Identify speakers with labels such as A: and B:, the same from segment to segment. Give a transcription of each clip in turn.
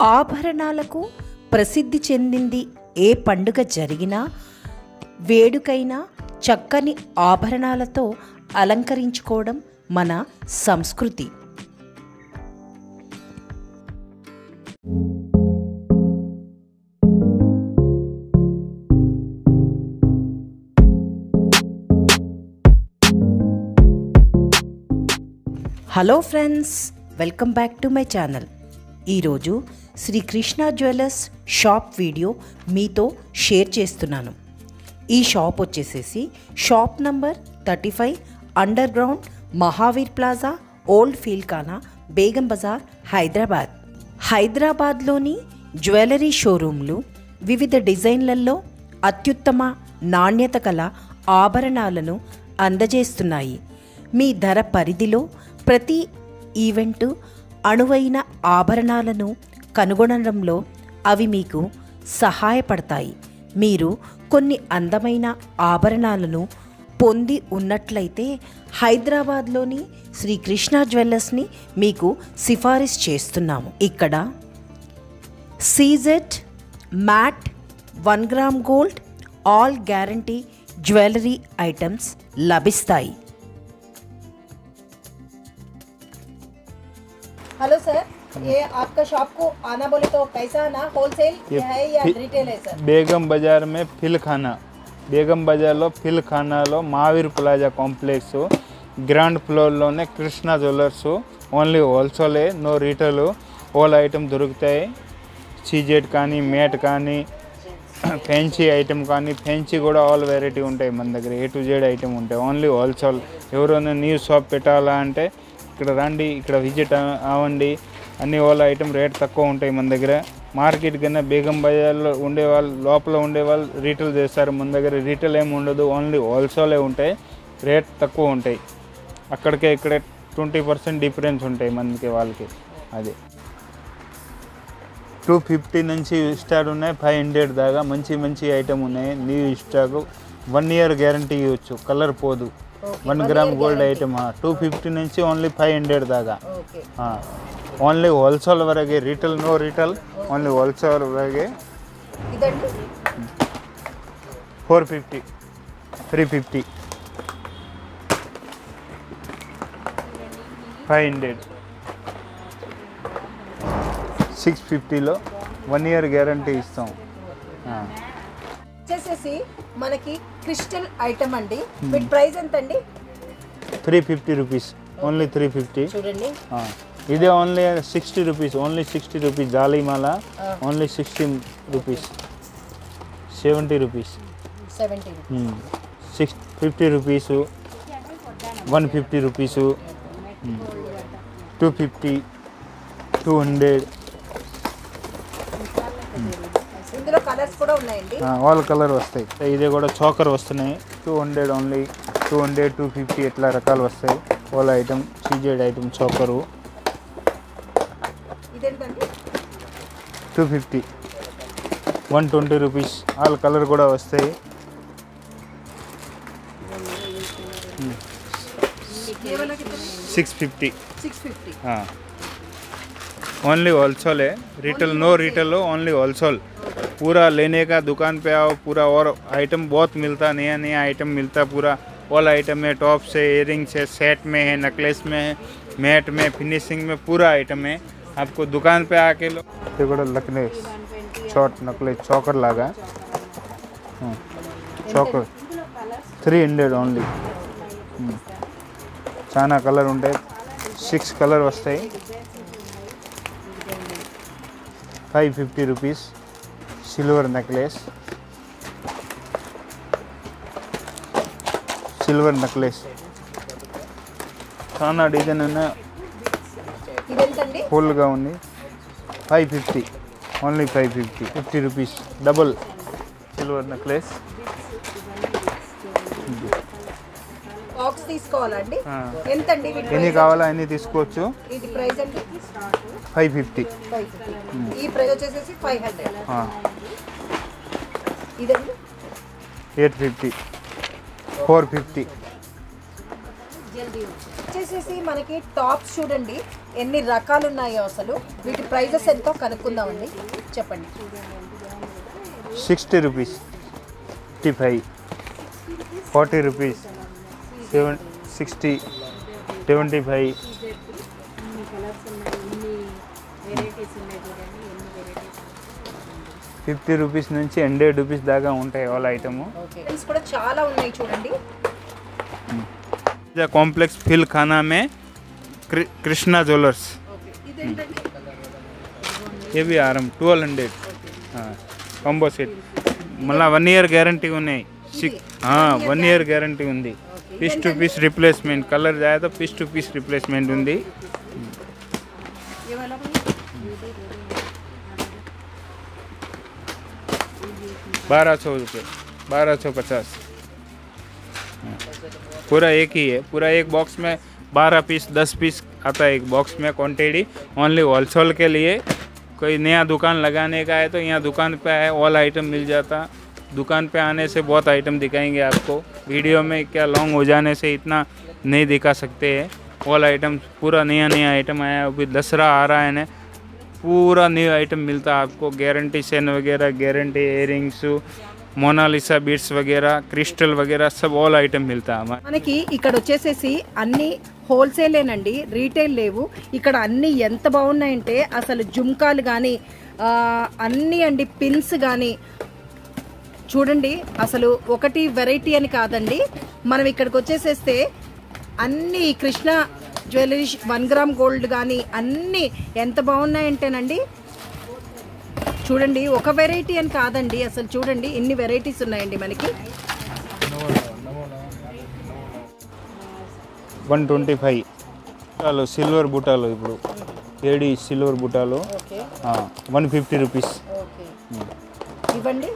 A: ఆభరణాలకు ప్రసిద్ధి చెందింది ఏ పండుగ జరిగినా వేడుకైనా చక్కని ఆభరణాలతో అలంకరించుకోవడం మన సంస్కృతి hello friends welcome back to my channel ఈరోజు Shri Krishna jewellers shop video మీతో షేర్ చేస్తున్నాను ఈ షాప్ వచ్చేసేసి shop number thirty five underground Mahavir plaza old Feelkhana Begum Bazar Hyderabad హైదరాబాద్లోని జ్యువెలరీ షోరూంలు వివిధ డిజైన్లలో అత్యుత్తమ నాణ్యత గల ఆభరణాలను అందజేస్తున్నాయి మీ ధర పరిధిలో ప్రతి ఈవెంటు అణువైన ఆభరణాలను కనుగొనడంలో అవి మీకు సహాయపడతాయి మీరు కొన్ని అందమైన ఆభరణాలను పొంది ఉన్నట్లయితే హైదరాబాద్లోని శ్రీ కృష్ణ జ్యువెల్లర్స్ని మీకు సిఫారసు చేస్తున్నాము ఇక్కడ CZ mat one gram gold all guarantee jewellery items లభిస్తాయి
B: हेलो सर ये आपका शॉप को आना बोले तो कैसा आना होलसेल है या रिटेल है सर
C: బేగం బజార్ మే ఫిల్ ఖానా బేగం బజార్లో ఫిల్ ఖానాలో మావీర్ ప్లాజా కాంప్లెక్స్ గ్రౌండ్ ఫ్లోర్లోనే కృష్ణ జ్యువెలర్స్ ఓన్లీ హోల్సేలే నో రీటైల్ హోల్ ఐటమ్ దొరుకుతాయి సీజెడ్ కానీ మేట్ కానీ ఫెన్సీ ఐటమ్ కానీ ఫెన్సీ కూడా ఆల్ వెరైటీ ఉంటాయి మన దగ్గర ఏ టు జెడ్ ఐటమ్ ఉంటాయి ఓన్లీ హోల్సేల్ ఎవరైనా న్యూ షాప్ పెట్టాలా అంటే ఇక్కడ రండి ఇక్కడ విజిట్ అవ్వండి అన్ని వాళ్ళ ఐటమ్ రేట్ తక్కువ ఉంటాయి మన దగ్గర మార్కెట్ కన్నా బేగం బజార్లో ఉండే వాళ్ళు లోపల ఉండే వాళ్ళు రీటైల్ చేస్తారు మన దగ్గర రీటైల్ ఏమి ఉండదు ఓన్లీ హోల్సేలే ఉంటాయి రేట్ తక్కువ ఉంటాయి అక్కడికే ఇక్కడే ట్వంటీ పర్సెంట్ డిఫరెన్స్ ఉంటాయి మనకి వాళ్ళకి అది టూ ఫిఫ్టీ నుంచి స్టార్ట్ ఉన్నాయి ఫైవ్ హండ్రెడ్ దాకా మంచి మంచి ఐటమ్ ఉన్నాయి new stock one year guarantee ఇవ్వచ్చు కలర్ పోదు one gram gold item two fifty నుంచి ఓన్లీ ఫైవ్ హండ్రెడ్ దాకా
B: ఓకే
C: ఓన్లీ హోల్సేల్ వరకే retail no retail only wholesale వరకే
B: ఇదండి
C: four fifty three fifty five hundred six ఫిఫ్టీలో one year guarantee ఇస్తాం ఆ.
B: వచ్చేసేసి మనకి క్రిస్టల్ ఐటమ్ అండి వీటి ప్రైస్ ఎంత అండి
C: three fifty rupees only three fifty
B: చూడండి
C: ఇదే only sixty rupees only sixty rupees జాలీమాల only sixty rupees seventy rupees
B: seventy
C: six fifty rupees one fifty rupees two fifty two hundred
B: ఇందులో colours కూడా ఉన్నాయండి
C: ఆల్ కలర్ వస్తాయి ఇదే కూడా choker వస్తున్నాయి two hundred only two hundred two fifty ఇట్లా రకాలు వస్తాయి వాళ్ళ ఐటమ్ సీజెడ్ ఐటమ్ చోకరు
B: ఇదేంటండి
C: two fifty one twenty rupees all colour కూడా వస్తాయి
B: ये वाला कितना
C: six fifty
B: six fifty
C: only wholesale है रिटेल नो रिटेल हो ओनली होलसेल पूरा लेने का दुकान पे आओ पूरा और आइटम बहुत मिलता नया नया आइटम मिलता पूरा ऑल आइटम है टॉप से इयरिंग से सेट में है नेकलेस में है मैट में फिनिशिंग में पूरा आइटम है आपको दुकान पे आके लो ये కూడా నెక్లెస్ షార్ట్ నెక్లెస్ చోకర్ లాగా చోకర్ త్రీ హండ్రెడ్ ఓన్లీ చాలా కలర్ ఉంటాయి సిక్స్ కలర్ వస్తాయి five fifty rupees silver necklace silver necklace చాలా డిజైన్ ఉన్నాయి
B: ఇదెంతండి
C: ఫుల్గా ఉంది five fifty only five fifty fifty rupees double silver necklace
B: box తీసుకోవాలండి
C: ఆ.
B: ఎంత అండి వీటి
C: ఎన్ని
B: price?
C: కావాలో అన్ని తీసుకోవచ్చు
B: ఇది ప్రైస్ అండి
C: ఫైవ్ ఫిఫ్టీ
B: ఫైవ్ ఫిఫ్టీ ఈ ప్రైస్ వచ్చేసేసి ఫైవ్ హండ్రెడ్ ఇదండి
C: ఎయిట్ ఫిఫ్టీ ఫోర్ ఫిఫ్టీ
B: వచ్చేసేసి మనకి టాప్స్ చూడండి ఎన్ని రకాలు ఉన్నాయో అసలు వీటి ప్రైజెస్ ఎంతో కనుక్కుందామండి చెప్పండి
C: sixty rupees fifty five forty rupees seven sixty seventy five fifty rupees నుంచి హండ్రెడ్ రూపీస్ దాకా ఉంటాయి వాళ్ళ ఐటము
B: Pens కూడా చాలా ఉన్నాయి చూడండి
C: కాంప్లెక్స్ ఫిల్ ఖానా మే క్రి- కృష్ణ జ్యువెలర్స్
B: ఇదేంటండి
C: ये भी आ रहा ट्वेल्व हंड्रेड हाँ కాంబో సెట్ మళ్ళీ వన్ ఇయర్ గ్యారంటీ ఉన్నాయి సిక్ వన్ ఇయర్ గ్యారంటీ ఉంది piece to piece replacement colour జాయే तो పీస్ టు పీస్ రిప్లేస్మెంట్ ఉంది
B: ये वाला भी
C: बारह सौ रुपये बारह सौ पचास पूरा एक ही है पूरा एक बॉक्स में बारह पीस दस पीस आता है एक बॉक्स में क्वांटिटी ओनली होलसेल के लिए कोई नया दुकान लगाने का है तो यहाँ दुकान पे है ऑल आइटम मिल जाता दुकान पे आने से बहुत आइटम दिखाएंगे आपको वीडियो में क्या लॉन्ग हो जाने से इतना नहीं दिखा सकते हैं ऑल आइटम पूरा नया नया आइटम आया है अभी दसरा आ रहा है ना पूरा न्यू आइटम मिलता है आपको गारंटी सेन वगैरह गारंटी इयरिंग्स मोनालिसा बीट्स वगैरह क्रिस्टल वगैरह सब ऑल आइटम मिलता है हमारे
B: మనకి ఇక్కడ వచ్చేసేసి అన్ని హోల్సేలేనండి రీటైల్ లేవు ఇక్కడ అన్ని ఎంత బాగున్నాయంటే అసలు జుమ్కాలు కానీ అన్నీ అండి పిన్స్ కానీ చూడండి అసలు ఒకటి వెరైటీ అని కాదండి మనం ఇక్కడికి వచ్చేసేస్తే అన్ని Krishna jewellery one gram gold కానీ అన్నీ ఎంత బాగున్నాయంటేనండి చూడండి ఒక వెరైటీ అని కాదండి అసలు చూడండి ఎన్ని వెరైటీస్ ఉన్నాయండి మనకి
C: వన్ ట్వంటీ ఫైవ్ బుటాలు సిల్వర్ బుటాలు ఇప్పుడు ఏడి సిల్వర్ బుటాలు
B: okay
C: one fifty rupees
B: okay ఇవ్వండి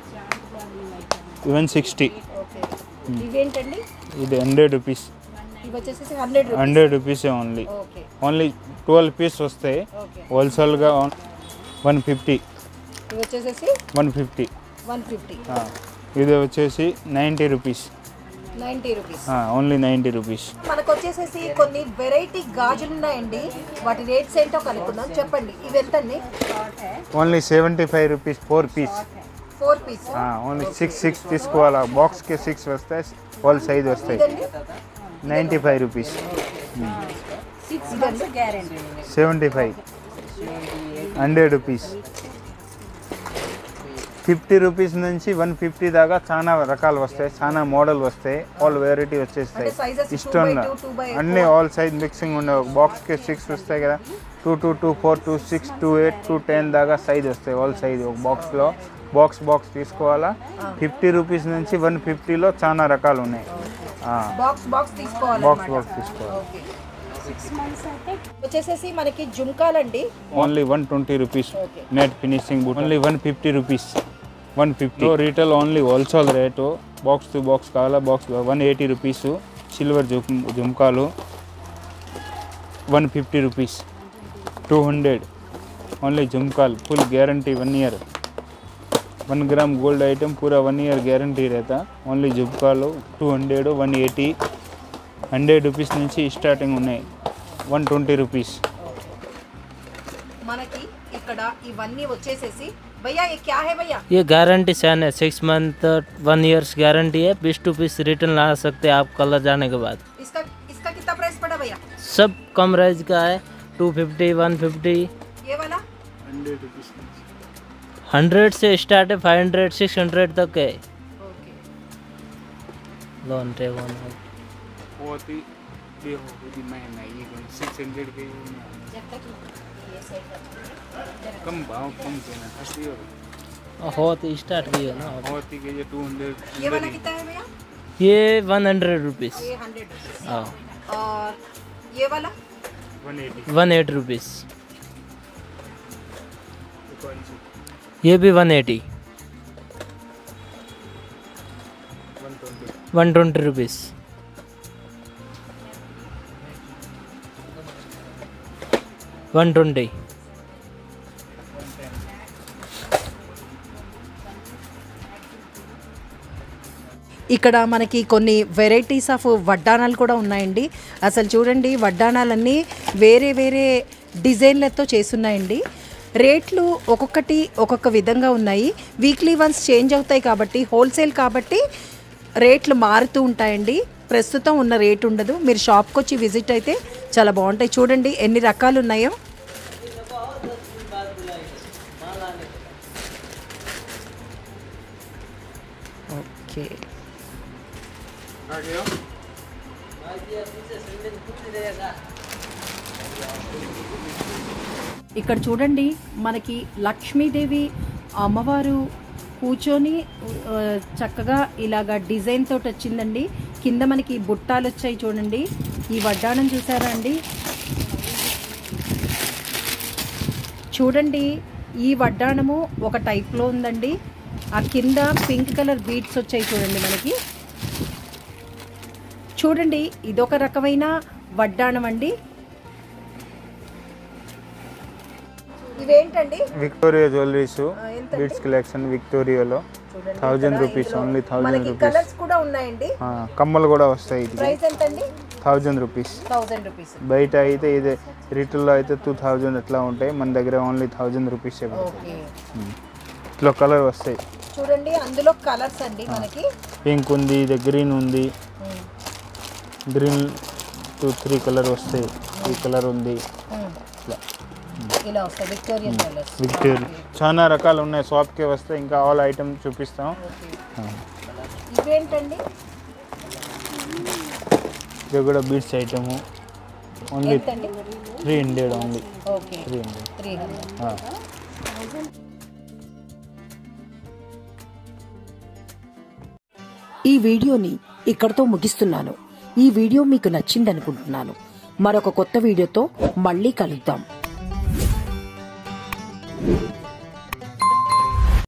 C: ఈవెన్ సిక్స్టీ
B: ఓకే ఇవేంటండి
C: ఇది హండ్రెడ్ రూపీస్
B: ఇవి వచ్చేసి హండ్రెడ్
C: హండ్రెడ్ రూపీసే only
B: okay
C: only twelve piece వస్తాయి
B: ఓకే
C: హోల్సేల్గా వన్ ఫిఫ్టీ
B: ఇవి వచ్చేసేసి
C: వన్ ఫిఫ్టీ
B: వన్ ఫిఫ్టీ
C: ఇది వచ్చేసి ninety rupees
B: ninety rupees
C: only ninety rupees
B: మనకు వచ్చేసేసి కొన్ని వెరైటీ గాజులు ఉన్నాయండి వాటి రేట్స్ ఏంటో కనుక్కుందాం చెప్పండి ఇవి ఎంతండి
C: only seventy five rupees four piece
B: four piece
C: only six six తీసుకోవాలా బాక్స్కి సిక్స్ వస్తాయి వాళ్ళ సైజ్ వస్తాయి
B: ఇదండి
C: నైంటీ ఫైవ్ రూపీస్
B: సిక్స్ ఇదండి
C: seventy five hundred rupees fifty rupees నుంచి వన్ ఫిఫ్టీ దాకా చాలా రకాలు వస్తాయి చాలా మోడల్ వస్తాయి ఆల్ వెరైటీ వచ్చేస్తాయి
B: అంటే sizes two
C: ఇష్టం
B: by two, two by
C: అన్ని ఆల్ సైజ్ మిక్సింగ్ ఉండే బాక్స్కి సిక్స్ వస్తాయి కదా two two two four two six two eight two ten దాకా సైజ్ వస్తాయి ఆల్ సైజ్ ఒక బాక్స్లో బాక్స్ బాక్స్ తీసుకోవాలా ఫిఫ్టీ రూపీస్ నుంచి వన్ ఫిఫ్టీలో చాలా రకాలు ఉన్నాయి
B: బాక్స్ బాక్స్ తీసుకోవాలి
C: బాక్స్ బాక్స్ తీసుకోవాలి
B: ఓకే వచ్చేసేసి మనకి జుంకాలండి
C: only one twenty rupees
B: Okay.
C: Net finishing బుట్ only one fifty rupees one fifty retail only wholesale rate box to box కావాలా box one eighty rupees silver జుమ్ జుమ్కాలు one fifty rupees two hundred only జుమ్కాల్ full guarantee one year one gram gold item పూरा one year guarantee रहता only జుబ్కాలు two hundred one eighty hundred rupees నుంచి starting ఉన్నాయి one twenty rupees
B: మనకి ఇక్కడ ఇవన్నీ వచ్చేసేసి భయ్యా ये क्या है भैया
D: ये गारंटी सैन है six month one years guarantee है पीस टू पीस रिटर्न ला सकते हैं आप कलर जाने के बाद
B: इसका इसका कितना प्राइस पड़ा भैया
D: सब कम रेंज का है टू फिफ्टी वन फिफ्टी
B: ये वाला
D: हंड्रेड से स्टार्ट है फाइव हंड्रेड सिक्स हंड्रेड तक है
B: ओके
D: लोन टे वन
C: बहुत ही ये हो गई महंगा ये सिक्स हंड्रेड के
B: जब तक ये सेट
C: कम भाव कम देना सस्ती हो
D: हो तो स्टार्ट की है ना
C: बहुत ही के ये टू हंड्रेड
B: ये वाला कितना है भैया
D: ये वन हंड्रेड रुपीज़
B: ये हंड्रेड रुपीज
D: हाँ
B: और ये वाला
C: one eighty
D: one eight rupees ये भी one eighty
C: one twenty
D: one twenty rupees one twenty
B: ఇక్కడ మనకి కొన్ని వెరైటీస్ ఆఫ్ వడ్డానాలు కూడా ఉన్నాయండి అసలు చూడండి వడ్డానాలన్నీ వేరే వేరే డిజైన్లతో చేసున్నాయండి రేట్లు ఒక్కొక్కటి ఒక్కొక్క విధంగా ఉన్నాయి వీక్లీ వన్స్ చేంజ్ అవుతాయి కాబట్టి హోల్సేల్ కాబట్టి రేట్లు మారుతూ ఉంటాయండి ప్రస్తుతం ఉన్న రేట్ ఉండదు మీరు షాప్కి వచ్చి విజిట్ అయితే చాలా బాగుంటాయి చూడండి ఎన్ని రకాలు ఉన్నాయో ఓకే ఇక్కడ చూడండి మనకి లక్ష్మీదేవి అమ్మవారు కూర్చొని ఆ, చక్కగా ఇలాగా డిజైన్ తోటి వచ్చిందండి కింద మనకి బుట్టాలు వచ్చాయి చూడండి ఈ వడ్డాణం చూసారా అండి చూడండి ఈ వడ్డాణము ఒక టైప్లో ఉందండి ఆ కింద పింక్ కలర్ బీట్స్ వచ్చాయి చూడండి మనకి చూడండి ఇదొక రకమైన వడ్డాణం అండి ఇవేంటండి
C: విక్టోరియా జ్యువెలరీస్
B: ఎంతండి?
C: బీడ్స్ కలెక్షన్ విక్టోరియాలో
B: చూడండి
C: థౌజండ్
B: ఇక్కడ
C: రూపీస్
B: ఇందులో
C: ఓన్లీ థౌజండ్
B: మనకి
C: రూపీస్
B: కలర్స్ కూడా ఉన్నాయండి
C: కమ్మలు కూడా వస్తాయి ఇది
B: ప్రైస్ ఎంతండి
C: థౌజండ్ రూపీస్
B: థౌజండ్ రూపీస్
C: బయట అయితే ఇదే రీటైల్లో అయితే టూ థౌజండ్ అట్లా ఉంటాయి మన దగ్గర ఓన్లీ థౌజండ్ రూపీస్
B: ఓకే
C: ఇట్లా కలర్ వస్తాయి
B: చూడండి అందులో కలర్స్ అండి మనకి
C: పింక్ ఉంది ఇది గ్రీన్ ఉంది గ్రీన్ టూ త్రీ కలర్ వస్తాయి ఈ కలర్ ఉంది ఇట్లా
B: ఇలా వస్తాయి విక్టోరియన్ కలర్స్
C: విక్టోరియా చాలా రకాలు ఉన్నాయి షాప్కి వస్తే ఇంకా ఆల్ ఐటమ్ చూపిస్తాం ఆ.
B: ఇవేంటండి
C: ఇది కూడా బీడ్స్ ఐటము ఓన్లీ
B: ఎంతండి
C: three hundred only
B: okay
C: three hundred
B: three hundred
A: ఈ వీడియోని ఇక్కడతో ముగిస్తున్నాను ఈ వీడియో మీకు నచ్చిందనుకుంటున్నాను మరొక కొత్త వీడియోతో మళ్ళీ కలుద్దాం